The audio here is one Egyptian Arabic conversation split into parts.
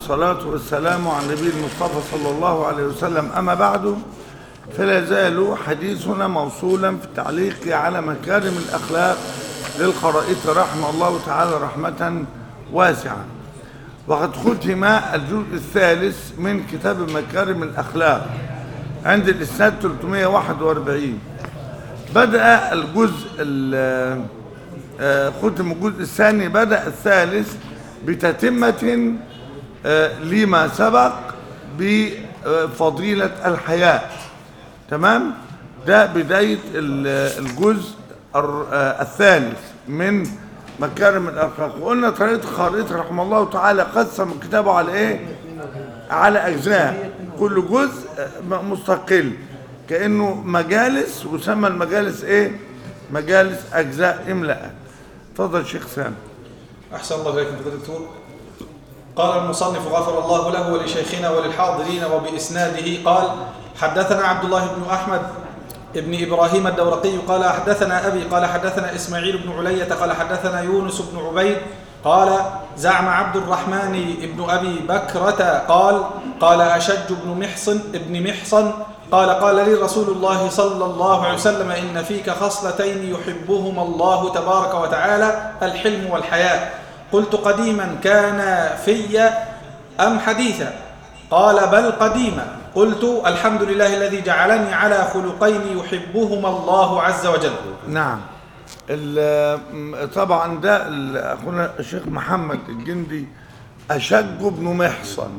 الصلاة والسلام على النبي المصطفى صلى الله عليه وسلم أما بعد فلا يزال حديثنا موصولا في التعليق على مكارم الأخلاق للخرائط رحمه الله تعالى رحمة واسعة وقد ختم الجزء الثالث من كتاب مكارم الأخلاق عند الإسناد 341 بدأ الجزء ال- آه، ختم الجزء الثاني بدأ الثالث بتتمة آه، لما سبق بفضيلة الحياء تمام ده بداية ال- الجزء الر- آه، الثالث من مكارم الأخلاق وقلنا طريقة خريطة رحمه الله تعالى قسم كتابه على ايه على أجزاء كل جزء آه، مستقل كأنه مجالس وسمى المجالس ايه مجالس أجزاء إملاء اتفضل شيخ سامي أحسن الله إليكم فضيلة الدكتور قال المصنف غفر الله له ولشيخنا وللحاضرين وبإسناده قال حدثنا عبد الله بن أحمد ابن إبراهيم الدورقي قال حدثنا أبي قال حدثنا إسماعيل بن علية قال حدثنا يونس بن عبيد قال زعم عبد الرحمن بن أبي بكرة قال قال أشج بن محصن ابن محصن قال قال لي رسول الله صلى الله عليه وسلم إن فيك خصلتين يحبهما الله تبارك وتعالى الحلم والحياء قلت قديما كان في أم حديثا قال بل قديما قلت الحمد لله الذي جعلني على خلقين يحبهما الله عز وجل نعم ال- م- طبعا ده ال- اخونا الشيخ محمد الجندي اشج بن محصن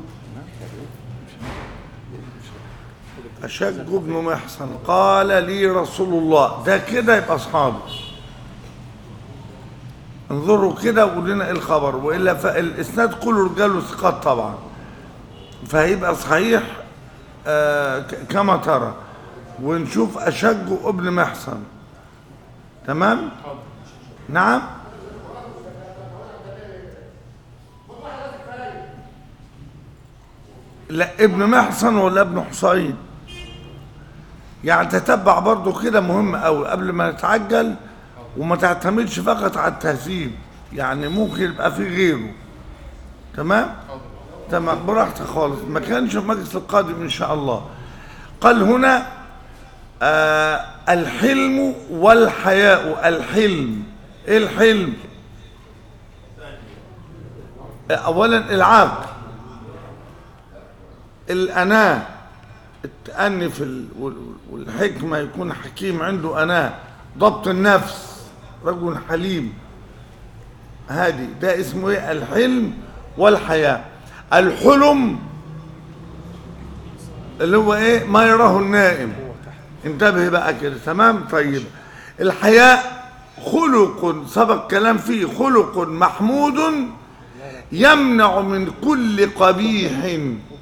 اشج بن محصن قال لي رسول الله ده كده يبقى اصحابي انظروا كده وقول لنا ايه الخبر والا فالاسناد كله رجاله ثقات طبعا فهيبقى صحيح آه ك- كما ترى ونشوف اشج ابن محصن تمام نعم لا ابن محصن ولا ابن حصين يعني تتبع برضو كده مهم قوي قبل ما نتعجل وما تعتمدش فقط على التهذيب يعني ممكن يبقى في غيره تمام تمام براحتك خالص ما كانش المجلس القادم ان شاء الله قال هنا آه الحلم والحياء الحلم ايه الحلم آه، اولا العقل الاناه التأني في ال- وال- والحكمة يكون حكيم عنده أناه ضبط النفس رجل حليم هادي ده اسمه ايه الحلم والحياة الحلم اللي هو ايه ما يراه النائم انتبه بقى كده تمام طيب الحياء خلق سبق كلام فيه خلق محمود يمنع من كل قبيح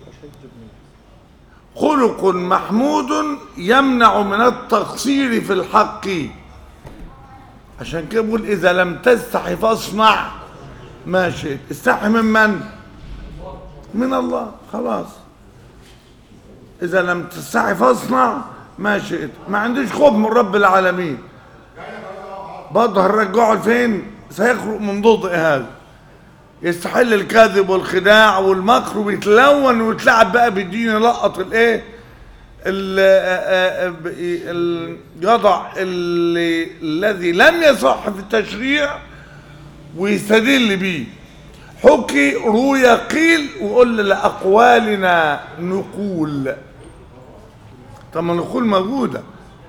خلق محمود يمنع من التقصير في الحق عشان كده بقول اذا لم تستحي فاصنع ما شئت استحي من من من الله خلاص اذا لم تستحي فاصنع ما شئت ما عنديش خوف من رب العالمين برضه هنرجعه لفين سيخرج من ضوء هذا يستحل الكذب والخداع والمكر ويتلون ويتلعب بقى بالدين يلقط الايه ال- آه، آه، ال- يضع اللي الذي لم يصح في التشريع ويستدل بيه حكي روي قيل وقول لأقوالنا نقول طب ما نقول موجودة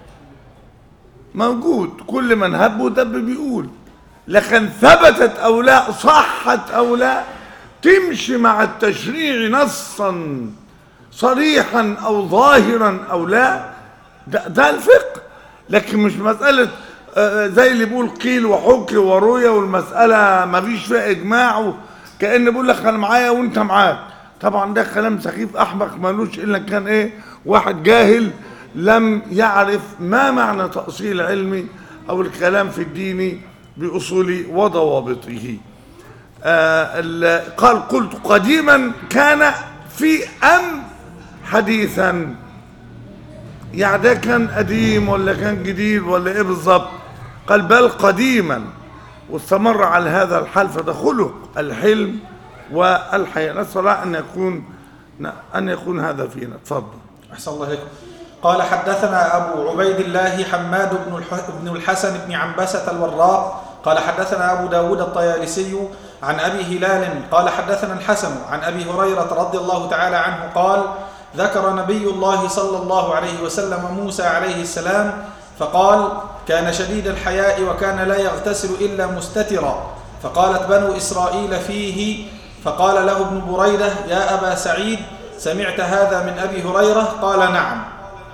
موجود كل من هب ودب بيقول لكن ثبتت أو لا صحت أو لا تمشي مع التشريع نصا صريحا أو ظاهرا أو لا ده, ده الفقه لكن مش مسألة آه، زي اللي بيقول قيل وحكي وروية والمسألة ما فيش فيها إجماع كأن بيقول لك أنا معايا وأنت معاك طبعا ده كلام سخيف أحمق مالوش إلا كان إيه واحد جاهل لم يعرف ما معنى تأصيل علمي أو الكلام في الدين بأصول وضوابطه آه ال- قال قلت قديما كان في أم حديثا يعني ده كان قديم ولا كان جديد ولا ايه بالظبط قال بل قديما واستمر على هذا الحال فده خلق الحلم والحياة نسأل الله أن يكون أن يكون هذا فينا تفضل أحسن الله إليكم قال حدثنا أبو عبيد الله حماد بن الح- بن الحسن بن عنبسة الوراق قال حدثنا أبو داود الطيالسي عن أبي هلال قال حدثنا الحسن عن أبي هريرة رضي الله تعالى عنه قال ذكر نبي الله صلى الله عليه وسلم موسى عليه السلام فقال كان شديد الحياء وكان لا يغتسل إلا مستترا فقالت بنو إسرائيل فيه فقال له ابن بريدة يا أبا سعيد سمعت هذا من أبي هريرة قال نعم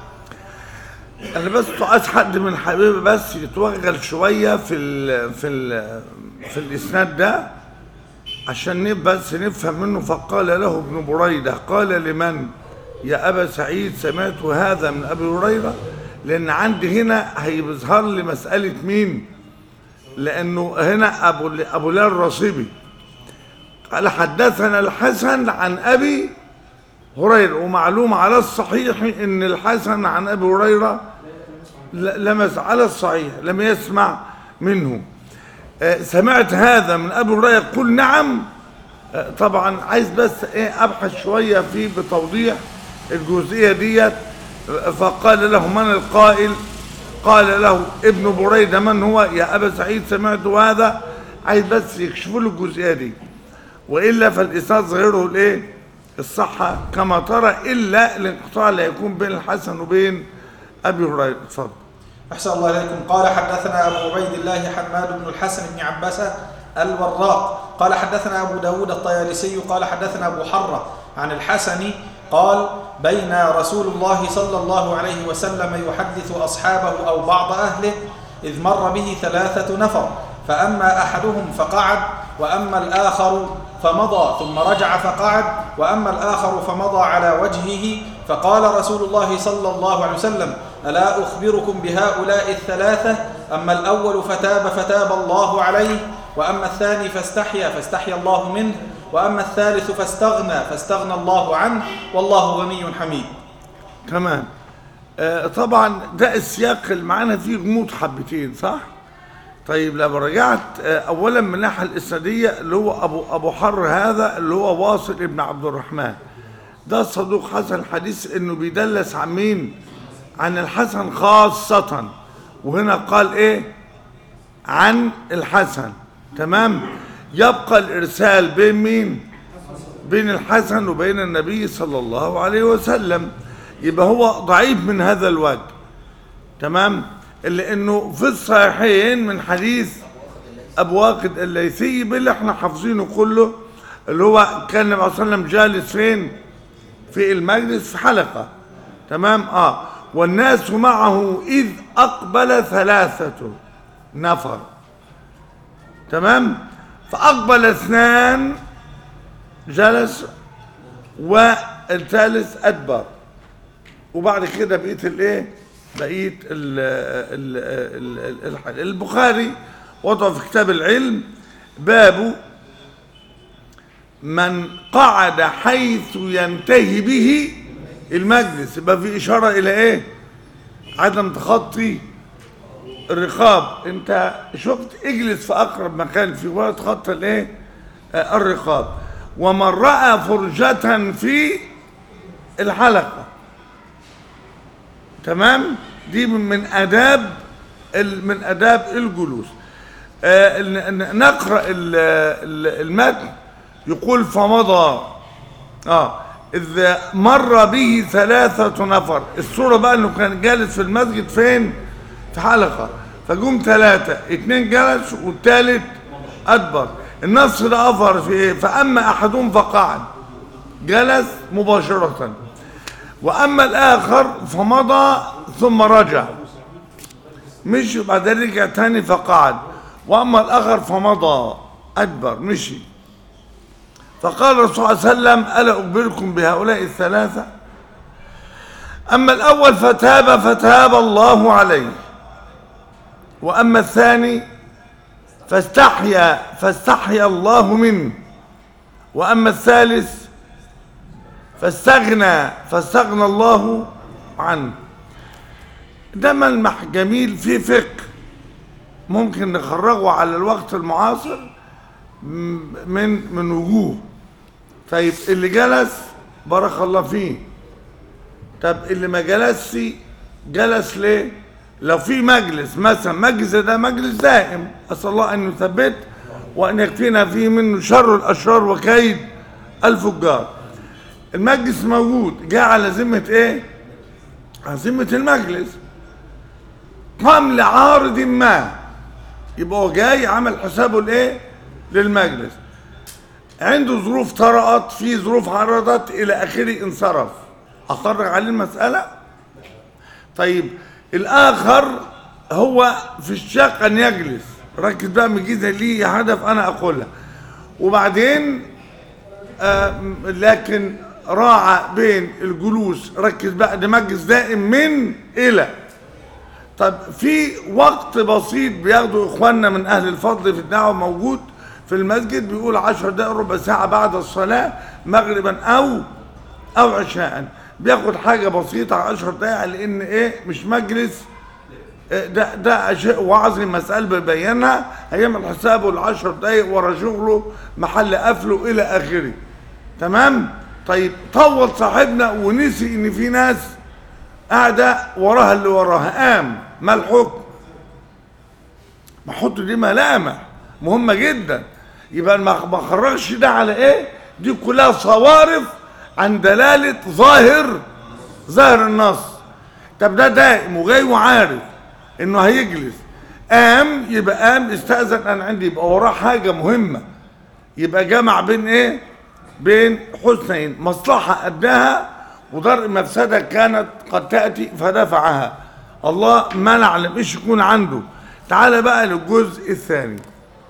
انا بس عايز حد من حبيبي بس يتوغل شويه في ال في ال في الاسناد ده عشان نب- بس نفهم منه فقال له ابن بريده قال لمن يا ابا سعيد سمعت هذا من ابي هريره لان عندي هنا هيظهر لي مساله مين لانه هنا ابو ابو لال الرصيبي قال حدثنا الحسن عن ابي هريرة ومعلوم على الصحيح ان الحسن عن ابي هريرة ل- لمس على الصحيح لم يسمع منه آه، سمعت هذا من ابي هريرة قل نعم آه، طبعا عايز بس ايه ابحث شوية فيه بتوضيح الجزئية ديت آه، فقال له من القائل قال له ابن بريدة من هو يا ابا سعيد سمعت هذا عايز بس يكشفوا له الجزئية دي والا فالاسناد ظاهره الايه الصحه كما ترى الا الانقطاع لا يكون بين الحسن وبين ابي هريره اتفضل أحسن الله إليكم قال حدثنا أبو عبيد الله حماد بن الحسن بن عباسة الوراق قال حدثنا أبو داود الطيالسي قال حدثنا أبو حرة عن الحسن قال بين رسول الله صلى الله عليه وسلم يحدث أصحابه أو بعض أهله إذ مر به ثلاثة نفر فأما أحدهم فقعد وأما الآخر فمضى ثم رجع فقعد وأما الآخر فمضى على وجهه فقال رسول الله صلى الله عليه وسلم ألا أخبركم بهؤلاء الثلاثة أما الأول فتاب فتاب الله عليه وأما الثاني فاستحيا فاستحيا الله منه وأما الثالث فاستغنى فاستغنى الله عنه والله غني حميد تمام آه طبعا ده السياق اللي معانا فيه غموض حبتين صح طيب لما رجعت آه اولا من الناحيه الاسناديه اللي هو ابو ابو حر هذا اللي هو واصل ابن عبد الرحمن ده صدوق حسن الحديث انه بيدلس عن مين عن الحسن خاصه وهنا قال ايه عن الحسن تمام يبقى الارسال بين مين بين الحسن وبين النبي صلى الله عليه وسلم يبقى هو ضعيف من هذا الوجه تمام اللي انه في الصحيحين من حديث ابو واقد الليثي باللي احنا حافظينه كله اللي هو كان النبي صلى الله عليه وسلم جالس فين في المجلس في حلقه تمام اه والناس معه اذ اقبل ثلاثه نفر تمام فاقبل اثنان جلس والثالث ادبر وبعد كده بقيت الايه بقيت ال ال ال ال البخاري وضع في كتاب العلم باب من قعد حيث ينتهي به المجلس يبقى في اشاره الى ايه عدم تخطي الرقاب انت شفت اجلس في اقرب مكان في ولا تخطى الايه آه، الرقاب ومن راى فرجه في الحلقه تمام دي من من اداب ال- من اداب الجلوس آه، ن- ن- نقرا ال- ال- المتن يقول فمضى اه اذ مر به ثلاثه نفر الصوره بقى انه كان جالس في المسجد فين في حلقه فجم ثلاثه اتنين جلس والثالث ادبر النص ده اظهر في ايه فاما احدهم فقعد جلس مباشره واما الاخر فمضى ثم رجع مشي وبعدين رجع تاني فقعد واما الاخر فمضى ادبر مشي فقال الرسول صلى الله عليه وسلم الا اخبركم بهؤلاء الثلاثه اما الاول فتاب فتاب الله عليه واما الثاني فاستحيا فاستحيا الله منه واما الثالث فاستغنى فاستغنى الله عنه ده ملمح جميل في فقه ممكن نخرجه على الوقت المعاصر م- من من وجوه طيب اللي جلس بارك الله فيه طب اللي ما جلسش جلس ليه لو في مجلس مثلا مجلس ده مجلس دائم اسال الله ان يثبت وان يكفينا فيه منه شر الاشرار وكيد الفجار المجلس موجود جاء على ذمه ايه على ذمه المجلس قام لعارض ما يبقى هو جاي عمل حسابه لايه للمجلس عنده ظروف طرأت في ظروف عرضت الى اخره انصرف اخرج عليه المساله طيب الاخر هو في الشاق ان يجلس ركز بقى مجيزه لي هدف انا اقولها وبعدين آه لكن راعى بين الجلوس ركز بقى ده مجلس دائم من الى طب في وقت بسيط بياخده اخواننا من اهل الفضل في الدعوه موجود في المسجد بيقول عشر دقائق ربع ساعه بعد الصلاه مغربا او او عشاء بياخد حاجه بسيطه عشر دقائق لان ايه مش مجلس إيه ده ده شيء وعظي مسألة بيبينها هيعمل حسابه العشر دقايق ورا شغله محل قفله إلى آخره تمام طيب طول صاحبنا ونسي إن في ناس قاعدة وراها اللي وراها قام ما الحكم ما حط دي ملامح مهمة جدا يبقى ما ما خرجش ده على ايه دي كلها صوارف عن دلالة ظاهر ظاهر النص طب ده دائم وجاي وعارف انه هيجلس قام يبقى قام استأذن انا عندي يبقى وراه حاجة مهمة يبقى جمع بين ايه بين حسنين مصلحة أداها ودرء مفسدة كانت قد تأتي فدفعها الله منع لم إيش يكون عنده تعال بقى للجزء الثاني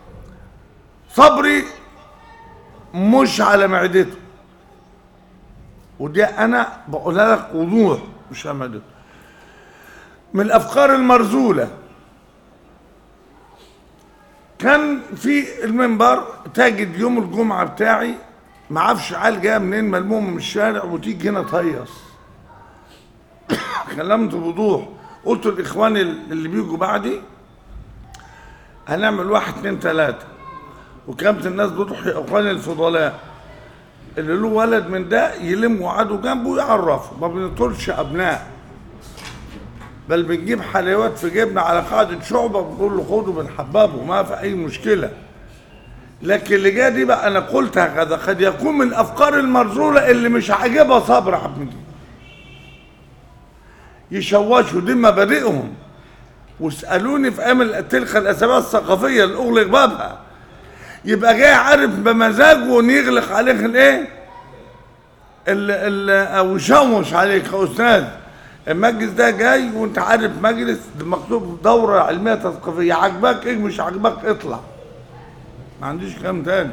صبري مش على معدته ودي انا بقولها لك وضوح مش على معدته من الافكار المرزوله كان في المنبر تجد يوم الجمعه بتاعي ما اعرفش عيال جايه منين ملمومه من الشارع وتيجي هنا تهيص كلمت بوضوح قلت لاخواني اللي بيجوا بعدي هنعمل واحد اتنين تلاته وكانت الناس بتروح اخواني الفضلاء اللي له ولد من ده يلموا عدو جنبه ويعرفه ما بنطولش ابناء بل بنجيب حلوات في جيبنا على قاعدة شعبة بنقول له خده بنحببه ما في أي مشكلة لكن اللي جاي دي بقى أنا قلت هكذا قد يكون من الأفكار المرزولة اللي مش عاجبها صبر عبد المجيد يشوشوا دي مبادئهم واسألوني في أيام تلك الأسابيع الثقافية اللي أغلق بابها يبقى جاي عارف بمزاجه ان يغلق عليك الايه ال ال او يشوش عليك يا استاذ المجلس ده جاي وانت عارف مجلس مكتوب دوره علميه تثقيفيه عجبك ايه مش عجبك اطلع ما عنديش كلام تاني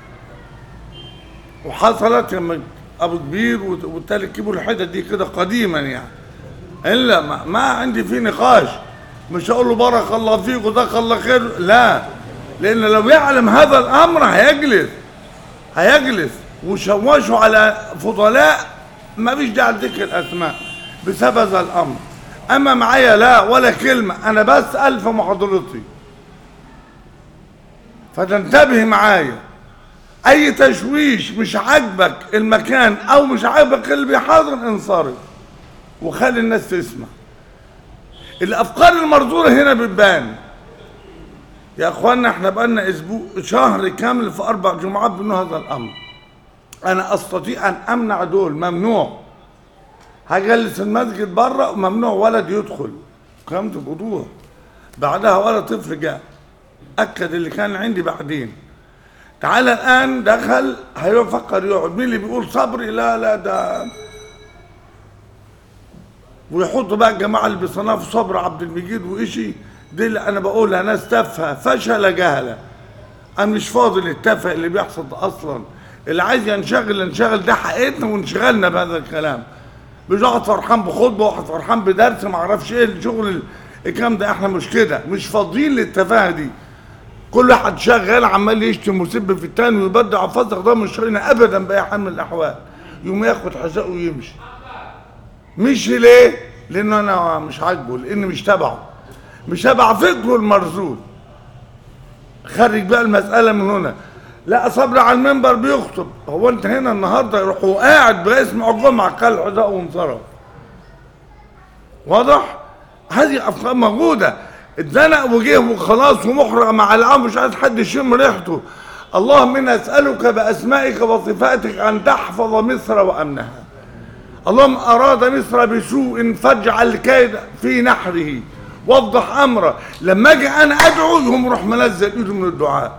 وحصلت لما ابو كبير والتالت كيبوا الحتت دي كده قديما يعني الا ما, ما عندي فيه نقاش مش هقول له بارك الله فيك وجزاك الله خير لا لان لو يعلم هذا الامر هيجلس هيجلس وشوشوا على فضلاء ما فيش داعي لذكر الاسماء بسبب هذا الامر اما معايا لا ولا كلمه انا بسال في محاضرتي فتنتبه معايا اي تشويش مش عاجبك المكان او مش عاجبك اللي بيحاضر انصرف وخلي الناس تسمع الافكار المرزوله هنا بتبان يا اخوانا احنا بقالنا اسبوع شهر كامل في اربع جمعات بنو هذا الامر انا استطيع ان امنع دول ممنوع هجلس المسجد بره وممنوع ولد يدخل قمت بوضوح بعدها ولا طفل جاء اكد اللي كان عندي بعدين تعالى الان دخل هيفكر يقعد مين اللي بيقول صبري لا لا ده ويحطوا بقى الجماعه اللي بيصنفوا صبر عبد المجيد وإشي دي اللي انا بقولها ناس تافهه فشل جهله انا مش فاضي للتافه اللي بيحصل ده اصلا اللي عايز ينشغل ينشغل ده حقيقتنا وانشغلنا بهذا الكلام مش واحد فرحان بخطبه واحد فرحان بدرس ما اعرفش ايه الشغل الكلام ده احنا مش كده مش فاضيين للتفاهه دي كل واحد شغال عمال يشتم ويسب في التاني ويبدع وفسق ده مش شغلنا ابدا باي حال من الاحوال يوم ياخد حذاءه ويمشي مش ليه؟ لانه انا مش عاجبه لان مش تبعه مش تبع فكره المرزول خرج بقى المساله من هنا لا صبري على المنبر بيخطب هو انت هنا النهارده يروح هو قاعد بقى يسمع الجمعه قال حذاء وانصرف واضح هذه افكار موجوده اتزنق وجه وخلاص ومحرق مع الامر مش عايز حد يشم ريحته اللهم انا اسالك باسمائك وصفاتك ان تحفظ مصر وامنها اللهم اراد مصر بسوء فاجعل كيد في نحره وضح امره لما اجي انا ادعو يقوم يروح منزل ايده من الدعاء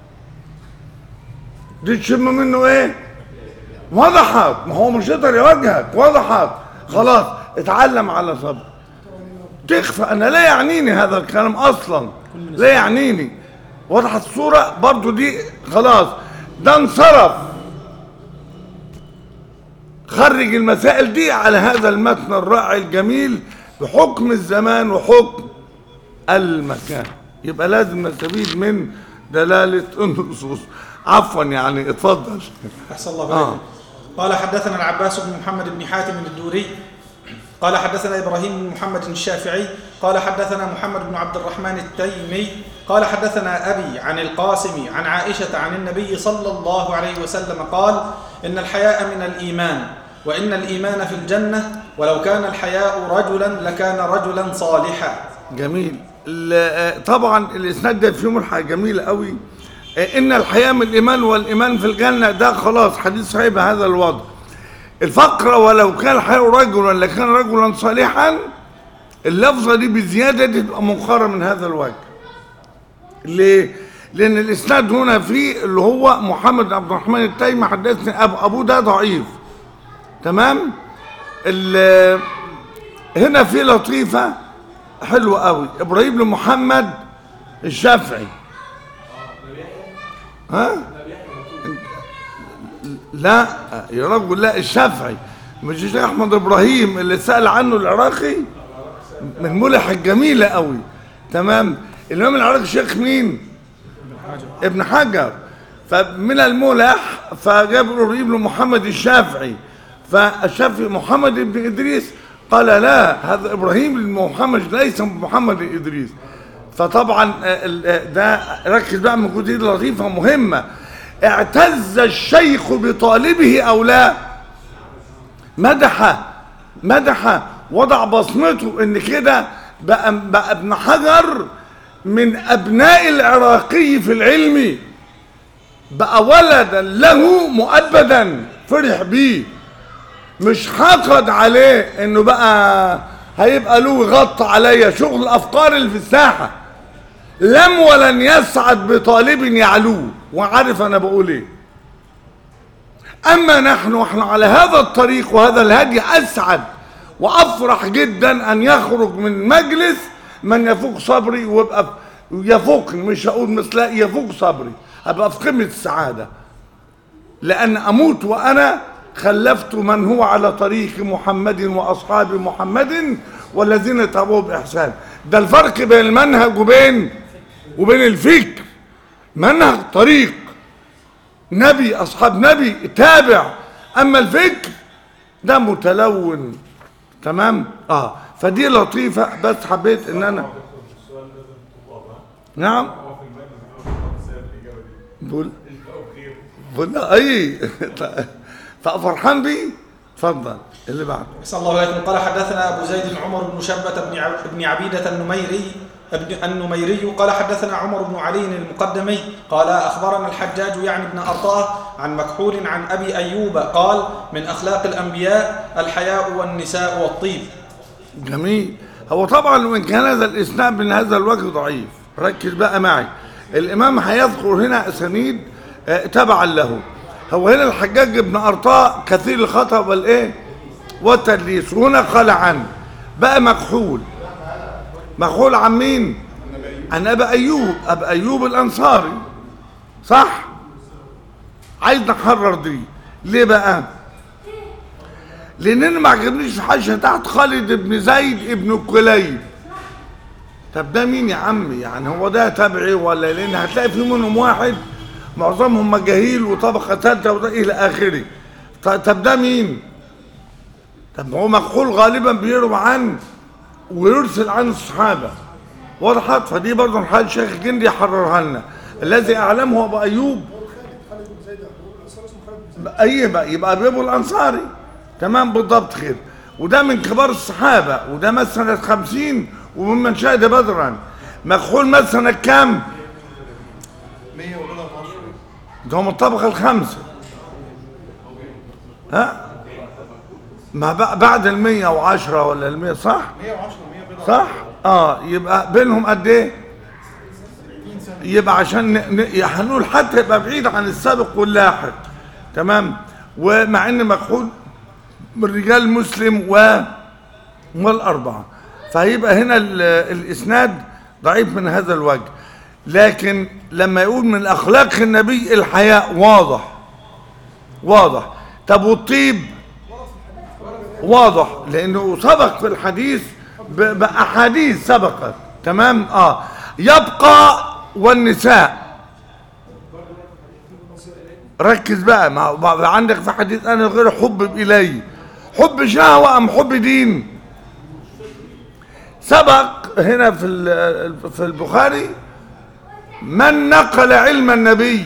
دي تشم منه ايه وضحت ما هو مش يقدر يواجهك وضحت خلاص اتعلم على صبر تخفى انا لا يعنيني هذا الكلام اصلا لا يعنيني وضحت الصورة برضو دي خلاص ده انصرف خرج المسائل دي على هذا المتن الرائع الجميل بحكم الزمان وحكم المكان يبقى لازم نستفيد من دلالة النصوص عفوا يعني اتفضل أحسن الله آه. إليكم قال حدثنا العباس بن محمد بن حاتم الدوري قال حدثنا إبراهيم بن محمد الشافعي قال حدثنا محمد بن عبد الرحمن التيمي قال حدثنا أبي عن القاسم عن عائشة عن النبي صلى الله عليه وسلم قال إن الحياء من الإيمان وإن الإيمان في الجنة ولو كان الحياء رجلا لكان رجلا صالحا جميل ال- طبعا الاسناد ده فيه ملحق جميل قوي ان الحياه من الايمان والايمان في الجنه ده خلاص حديث صحيح بهذا الوضع الفقره ولو كان الحياء رجلا لكان رجلا صالحا اللفظه دي بزياده دي تبقى منقره من هذا الوجه ليه؟ لان الاسناد هنا فيه اللي هو محمد بن عبد الرحمن التيمي حدثني ابو ابوه ده ضعيف تمام ال- هنا في لطيفه حلوة قوي ابراهيم بن محمد الشافعي ها لا يا رجل لا الشافعي مش الشيخ احمد ابراهيم اللي سال عنه العراقي من ملح الجميله قوي تمام الامام العراقي شيخ مين ابن حجر فمن الملح فجاب ابراهيم بن محمد الشافعي فالشافعي محمد بن ادريس قال لا هذا ابراهيم بن محمد ليس محمد بن ادريس فطبعا آه، ال- آه، ده ركز بقى من كتير لطيفه مهمه اعتز الشيخ بطالبه او لا مدح مدح وضع بصمته ان كده بقى, بقى ابن حجر من ابناء العراقي في العلم بقى ولدا له مؤبدا فرح بيه مش حقد عليه انه بقى هيبقى له غطى عليا شغل الافكار اللي في الساحه لم ولن يسعد بطالب يعلوه وعارف انا بقول ايه اما نحن واحنا على هذا الطريق وهذا الهدي اسعد وافرح جدا ان يخرج من مجلس من يفوق صبري ويبقى يفوقني مش هقول مثل لا، يفوق صبري ابقى في قمه السعاده لأن أموت وأنا خلفت من هو على طريق محمد وأصحاب محمد والذين تابعوا بإحسان ده الفرق بين المنهج وبين وبين الفكر منهج طريق نبي أصحاب نبي تابع أما الفكر ده متلون تمام اه فدي لطيفة بس حبيت ان انا نعم بقول بقول اي ففرحان بيه اتفضل اللي بعده أحسن الله عليكم قال حدثنا أبو زيد عمر بن شبة بن عب- بن عبيدة النميري ابن النميري قال حدثنا عمر بن علي المقدمي قال أخبرنا الحجاج يعني بن أرطاه عن مكحول عن أبي أيوب قال من أخلاق الأنبياء الحياء والنساء والطيب جميل هو طبعا وان كان هذا الاسناد من هذا الوجه ضعيف ركز بقى معي الامام هيذكر هنا اسانيد آه، تبعا له هو هنا الحجاج بن ارطاء كثير الخطا والايه والتدليس وهنا قال عنه بقى مكحول مكحول عن مين عن ابي ايوب ابي ايوب الانصاري صح عايز نحرر دي ليه بقى لان انا ما عجبنيش في حاجه تحت خالد بن زيد ابن كليب طب ده مين يا عم يعني هو ده تبعي ولا لان هتلاقي في منهم واحد معظمهم مجاهيل وطبقه ثالثه وده الى اخره ط- طب ده مين طب هو مكحول غالبا بيروى عن ويرسل عن الصحابه وضحت فدي برضه الحال الشيخ الجندي يحررها لنا الذي اعلمه ابو ايوب اي بقى يبقى ابي الانصاري تمام بالضبط كده وده من كبار الصحابه وده مات سنه 50 وممن شهد بدرا مكحول مات سنه كام؟ 100 وكده 12 ده هو من الطبقه الخامسه ها؟ ما بق- بعد ال 110 ولا ال 100 صح؟ 110 100 بضع صح؟ اه يبقى بينهم قد ايه؟ يبقى عشان ن... ن... هنقول حتى يبقى بعيد عن السابق واللاحق تمام؟ ومع ان مكحول من رجال مسلم و والأربعة فهيبقى هنا ال... الإسناد ضعيف من هذا الوجه لكن لما يقول من أخلاق النبي الحياء واضح واضح طب والطيب واضح لانه سبق في الحديث ب- باحاديث سبقت تمام اه يبقى والنساء ركز بقى ما ما- عندك في حديث انا غير حبب الي حب شهوه ام حب دين سبق هنا في ال- في البخاري من نقل علم النبي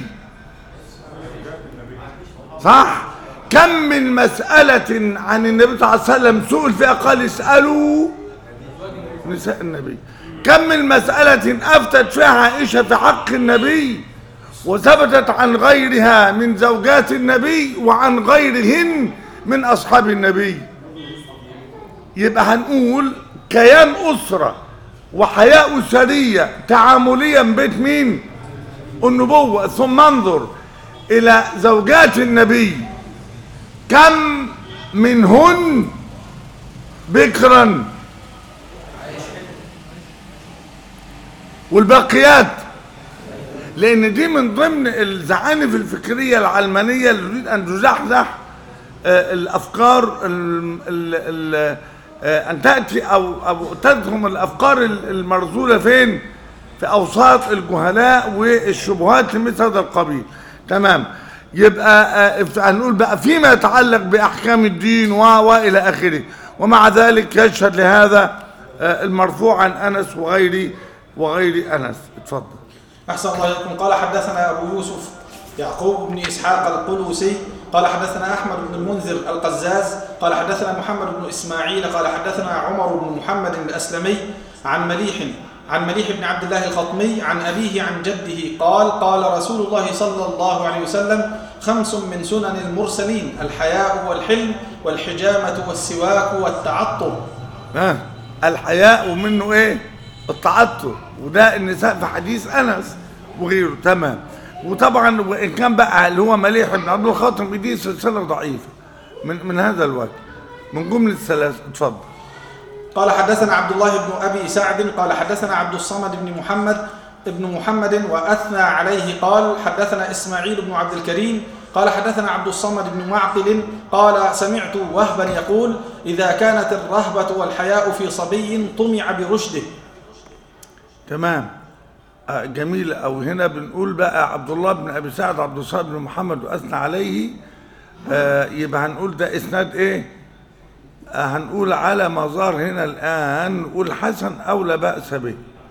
صح كم من مسألة عن النبي صلى الله عليه وسلم سئل فيها قال اسألوا نساء النبي كم من مسألة أفتت فيها عائشة في حق النبي وثبتت عن غيرها من زوجات النبي وعن غيرهن من أصحاب النبي يبقى هنقول كيان أسرة وحياة أسرية تعامليا بيت مين النبوة ثم انظر إلى زوجات النبي كم منهن بكرا والباقيات لان دي من ضمن الزعانف الفكريه العلمانيه اللي تريد ان تزحزح آه، الافكار ال ال ال آه، ان تاتي او او تدخم الافكار ال- المرذوله فين؟ في اوساط الجهلاء والشبهات لمثل هذا القبيل تمام يبقى آه، هنقول بقى فيما يتعلق باحكام الدين و والى اخره ومع ذلك يشهد لهذا آه، المرفوع عن انس وغيري وغير انس اتفضل أحسن الله إليكم قال حدثنا أبو يوسف يعقوب بن إسحاق القلوسي قال حدثنا أحمد بن المنذر القزاز قال حدثنا محمد بن إسماعيل قال حدثنا عمر بن محمد الأسلمي عن مليح عن مليح بن عبد الله الخطمي عن أبيه عن جده قال قال رسول الله صلى الله عليه وسلم خمس من سنن المرسلين الحياء والحلم والحجامة والسواك والتعطر ها الحياء ومنه ايه التعطر وده النساء في حديث انس وغيره تمام وطبعا وان كان بقى اللي هو مليح بن عبد الخاتم دي سلسله ضعيفه من من هذا الوجه من جمله ثلاث اتفضل قال حدثنا عبد الله بن ابي سعد قال حدثنا عبد الصمد بن محمد ابن محمد واثنى عليه قال حدثنا اسماعيل بن عبد الكريم قال حدثنا عبد الصمد بن معقل قال سمعت وهبا يقول اذا كانت الرهبه والحياء في صبي طمع برشده تمام آه جميل او هنا بنقول بقى عبد الله بن ابي سعد عبد الصمد بن محمد واثنى عليه آه يبقى هنقول ده اسناد ايه آه هنقول على ما ظهر هنا الان نقول حسن او لا باس به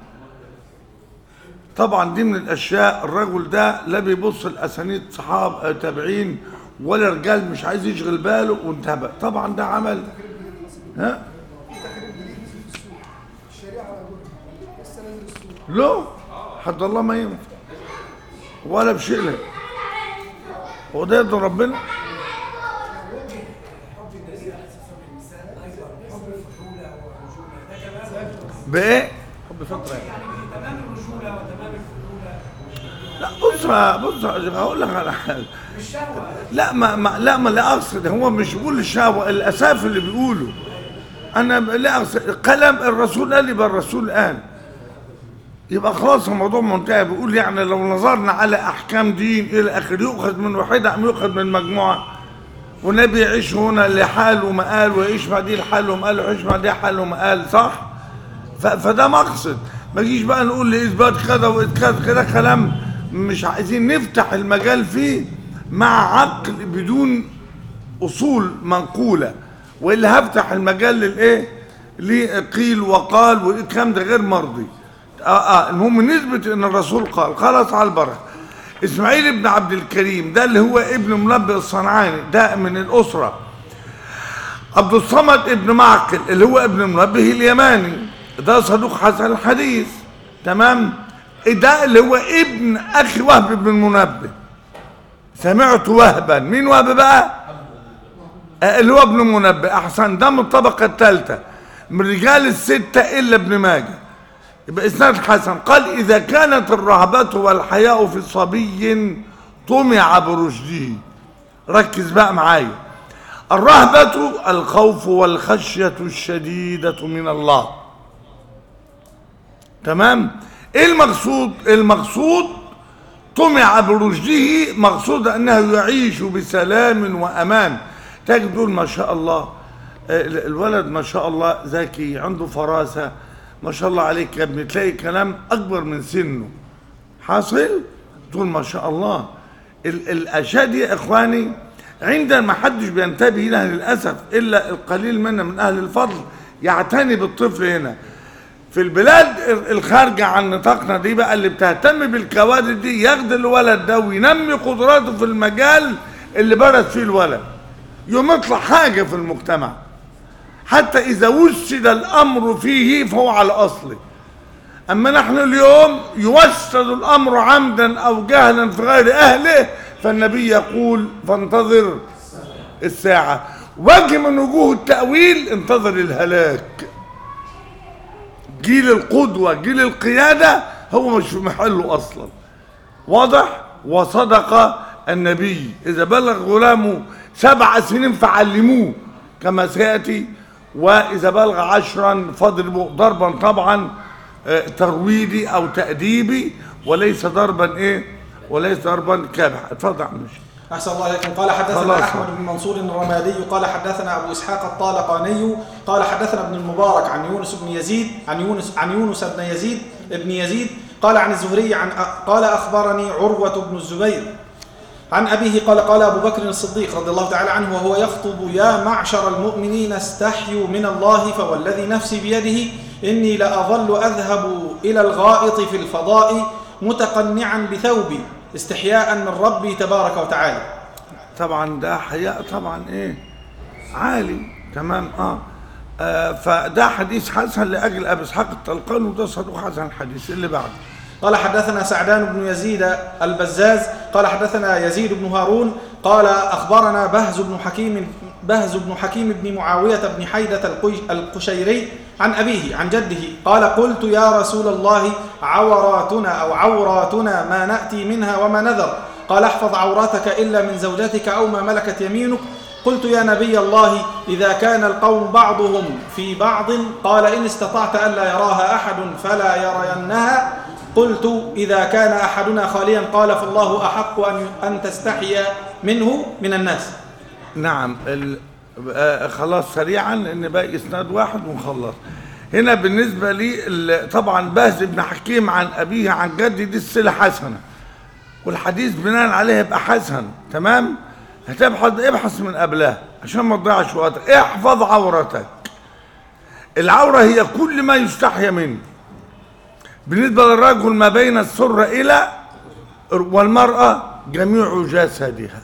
طبعا دي من الاشياء الرجل ده لا بيبص الاسانيد صحاب آه، تابعين ولا رجال مش عايز يشغل باله وانتبه طبعا ده عمل ها لا حد الله ما ينفع ولا بشيء له هو ده يرضي ربنا بايه حب فطره يعني لا بص بص هقول لك على حاجه لا ما, ما لا ما لا اقصد هو مش بيقول الشهوه الاساف اللي بيقوله انا لا اقصد كلام الرسول قال يبقى الرسول قال يبقى خلاص الموضوع منتهي بيقول يعني لو نظرنا على احكام دين الى اخره يؤخذ من واحده ام يؤخذ من مجموعه والنبي يعيش هنا لحاله ما قال ويعيش مع دي لحاله ما قال ويعيش مع دي حاله ما قال صح؟ ف- فده مقصد ما تجيش بقى نقول لاثبات كذا واثبات كده كلام مش عايزين نفتح المجال فيه مع عقل بدون اصول منقوله والا هفتح المجال للايه؟ لقيل وقال والكلام ده غير مرضي. اه اه المهم نثبت ان الرسول قال خلاص على البركه. اسماعيل بن عبد الكريم ده اللي هو ابن منبه الصنعاني ده من الاسره عبد الصمد ابن معقل اللي هو ابن منبه اليماني ده صدوق حسن الحديث تمام ده اللي هو ابن اخي وهب بن منبه سمعت وهبا مين وهب بقى آه، اللي هو ابن منبه احسن ده من الطبقه الثالثه من رجال السته الا ابن ماجه يبقى اسناد حسن قال اذا كانت الرهبه والحياء في صبي طمع برشده ركز بقى معايا الرهبه الخوف والخشيه الشديده من الله تمام ايه المقصود المقصود طمع برشده مقصود انه يعيش بسلام وامان تجد تقول ما شاء الله ال- الولد ما شاء الله ذكي عنده فراسه ما شاء الله عليك يا ابني تلاقي كلام اكبر من سنه حاصل تقول ما شاء الله ال- الاشياء دي يا اخواني عندما ما حدش بينتبه لها للاسف الا القليل منا من اهل الفضل يعتني بالطفل هنا في البلاد الخارجة عن نطاقنا دي بقى اللي بتهتم بالكوادر دي ياخد الولد ده وينمي قدراته في المجال اللي برز فيه الولد يوم يطلع حاجة في المجتمع حتى إذا وسد الأمر فيه فهو على أصله أما نحن اليوم يوسد الأمر عمدا أو جهلا في غير أهله فالنبي يقول فانتظر الساعة وجه من وجوه التأويل انتظر الهلاك جيل القدوة جيل القيادة هو مش في محله أصلا واضح وصدق النبي إذا بلغ غلامه سبع سنين فعلموه كما سيأتي وإذا بلغ عشرا فاضربوا ضربا طبعا آه، ترويدي أو تأديبي وليس ضربا إيه وليس ضربا كابح اتفضل يا عم الشيخ. أحسن الله إليكم قال حدثنا خلاص. أحمد بن منصور الرمادي قال حدثنا أبو إسحاق الطالقاني قال حدثنا ابن المبارك عن يونس بن يزيد عن يونس عن يونس بن يزيد ابن يزيد قال عن الزهري عن قال أخبرني عروة بن الزبير عن أبيه قال قال أبو بكر الصديق رضي الله تعالى عنه وهو يخطب يا معشر المؤمنين استحيوا من الله فوالذي نفسي بيده إني لأظل أذهب إلى الغائط في الفضاء متقنعا بثوبي استحياء من ربي تبارك وتعالى طبعا ده حياء طبعا ايه عالي تمام اه, آه فده حديث حسن لاجل ابي اسحاق الطلقان وده صدوق حسن الحديث اللي بعده قال حدثنا سعدان بن يزيد البزاز قال حدثنا يزيد بن هارون قال أخبرنا بهز بن حكيم بهز بن حكيم بن معاوية بن حيدة القي- القشيري عن أبيه عن جده قال قلت يا رسول الله عوراتنا أو عوراتنا ما نأتي منها وما نذر قال احفظ عوراتك إلا من زوجتك أو ما ملكت يمينك قلت يا نبي الله إذا كان القوم بعضهم في بعض قال إن استطعت ألا يراها أحد فلا يرينها قلت إذا كان أحدنا خاليا قال فالله أحق أن أن تستحي منه من الناس نعم ال... آه خلاص سريعا لان باقي اسناد واحد ونخلص هنا بالنسبه لي ال- طبعا بهز بن حكيم عن ابيه عن جدي دي الصله حسنه والحديث بناء عليه يبقى حسن تمام هتبحث ابحث من قبلها عشان ما تضيعش وقتك احفظ عورتك العوره هي كل ما يستحيا منه بالنسبه للرجل ما بين السره الى والمراه جميع جسدها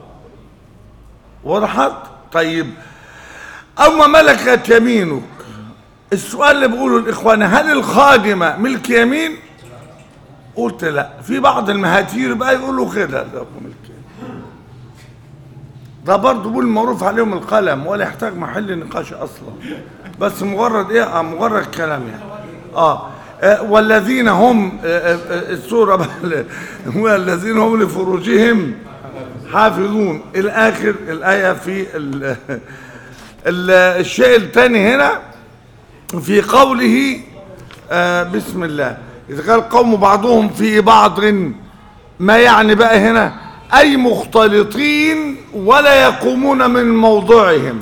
وضحت طيب أو ما ملكت يمينك السؤال اللي بقوله الإخوان هل الخادمة ملك يمين قلت لا في بعض المهاتير بقى يقولوا كده ده ملك يمين ده برضه بيقول معروف عليهم القلم ولا يحتاج محل نقاش اصلا بس مجرد ايه آه مجرد كلام يعني اه آه، والذين هم آه، آه، آه، السورة بقى والذين هم لفروجهم حافظون الآخر الآية في ال ال الشيء الثاني هنا في قوله آه بسم الله إذا قال قوم بعضهم في بعض ما يعني بقى هنا أي مختلطين ولا يقومون من موضعهم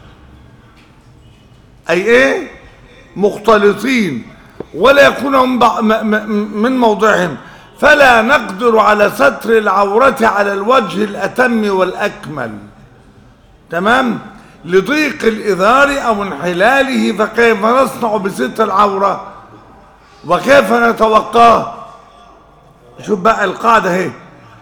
أي إيه مختلطين ولا يكونون بع- م- م- من موضعهم فلا نقدر على ستر العورة على الوجه الأتم والأكمل تمام لضيق الإذار أو انحلاله فكيف نصنع بستر العورة وكيف نتوقاه شوف بقى القاعدة اهي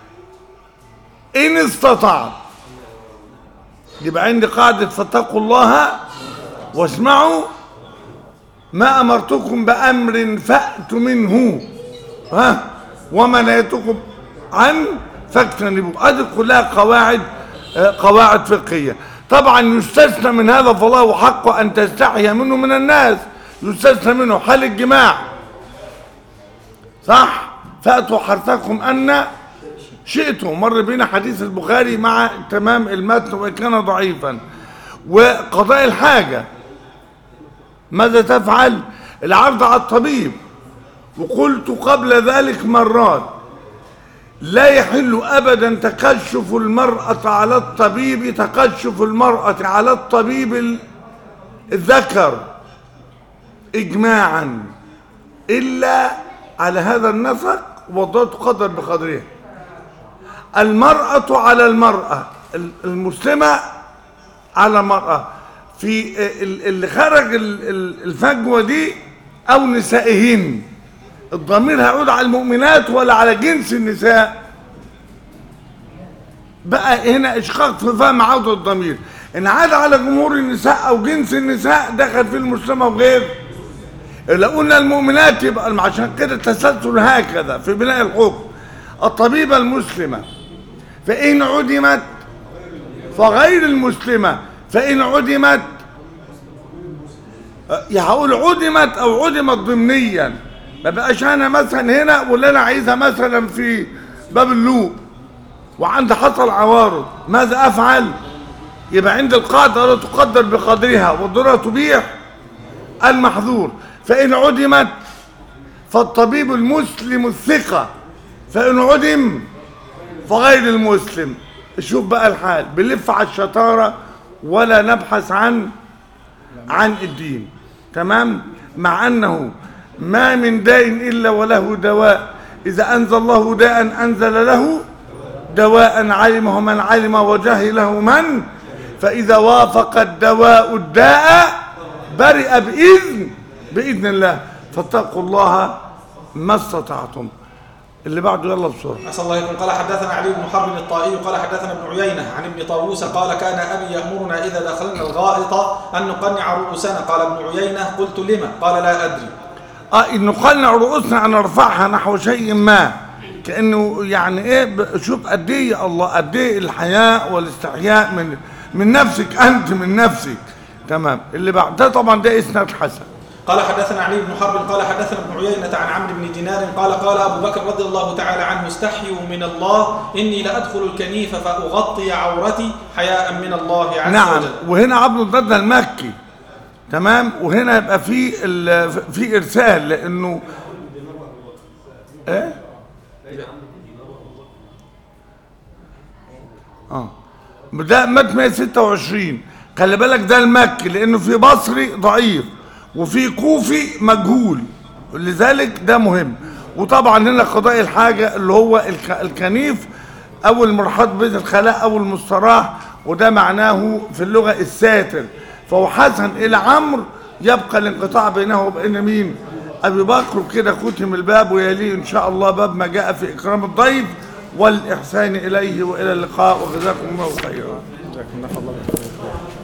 إن استطعت يبقى عندي قاعدة فاتقوا الله واسمعوا ما أمرتكم بأمر فأتوا منه ها وما نهيتكم عن فاجتنبوه هذه كلها قواعد آه، قواعد فقهية طبعا يستثنى من هذا فالله حقه أن تستحي منه من الناس يستثنى منه حال الجماع صح فأتوا حرثكم أن شئتم مر بنا حديث البخاري مع تمام المتن وإن كان ضعيفا وقضاء الحاجة ماذا تفعل العرض على الطبيب وقلت قبل ذلك مرات لا يحل ابدا تكشف المرأة على الطبيب تكشف المرأة على الطبيب ال- الذكر اجماعا الا على هذا النسق وضعت قدر بقدرها المرأة على المرأة ال- المسلمة على المرأة في ال- اللي خرج ال- ال- الفجوة دي أو نسائهن الضمير هيعود على المؤمنات ولا على جنس النساء بقى هنا إشقاق في فهم عودة الضمير إن عاد على جمهور النساء أو جنس النساء دخل في المسلمة وغير لو قلنا المؤمنات يبقى عشان كده التسلسل هكذا في بناء الحكم الطبيبة المسلمة فإن عدمت فغير المسلمة فإن عدمت يا هقول عدمت أو عدمت ضمنيا ما بقاش أنا مثلا هنا ولا أنا عايزها مثلا في باب اللوق وعندي حصل عوارض ماذا أفعل؟ يبقى عند القاعدة لا تقدر بقدرها والضرورة تبيح المحظور فإن عدمت فالطبيب المسلم الثقة فإن عدم فغير المسلم شوف بقى الحال بنلف على الشطارة ولا نبحث عن عن الدين تمام مع أنه ما من داء إلا وله دواء إذا أنزل الله داء أنزل له دواء علمه من علم وجهله من فإذا وافق الدواء الداء برئ بإذن بإذن الله فاتقوا الله ما استطعتم اللي بعده يلا بسرعة أسأل الله يكون قال حدثنا علي بن حرب الطائي قال حدثنا ابن عيينة عن ابن طاووس قال كان أبي يأمرنا إذا دخلنا الغائط أن نقنع رؤوسنا قال ابن عيينة قلت لما قال لا أدري اه ان نقلنا رؤوسنا ان نرفعها نحو شيء ما كانه يعني ايه ب- شوف قد ايه يا الله قد ايه الحياء والاستحياء من من نفسك انت من نفسك تمام اللي بعد ده طبعا ده اسناد حسن قال حدثنا علي بن حرب قال حدثنا ابن عيينة عن عمرو بن دينار قال قال أبو بكر رضي الله تعالى عنه استحيوا من الله إني لأدخل الكنيف فأغطي عورتي حياء من الله عز نعم وجل وهنا عبد الضد المكي تمام وهنا يبقى في ال- في ارسال لانه ايه اه ده مات 126 خلي بالك ده المكي لانه في بصري ضعيف وفي كوفي مجهول لذلك ده مهم وطبعا هنا قضاء الحاجه اللي هو الك- الكنيف او المرحاض بين الخلاء او المستراح وده معناه في اللغه الساتر فهو حسن الى عمرو يبقى الانقطاع بينه وبين مين ابي بكر كده ختم الباب ويليه ان شاء الله باب ما جاء في اكرام الضيف والاحسان اليه والى اللقاء وجزاكم الله خيرا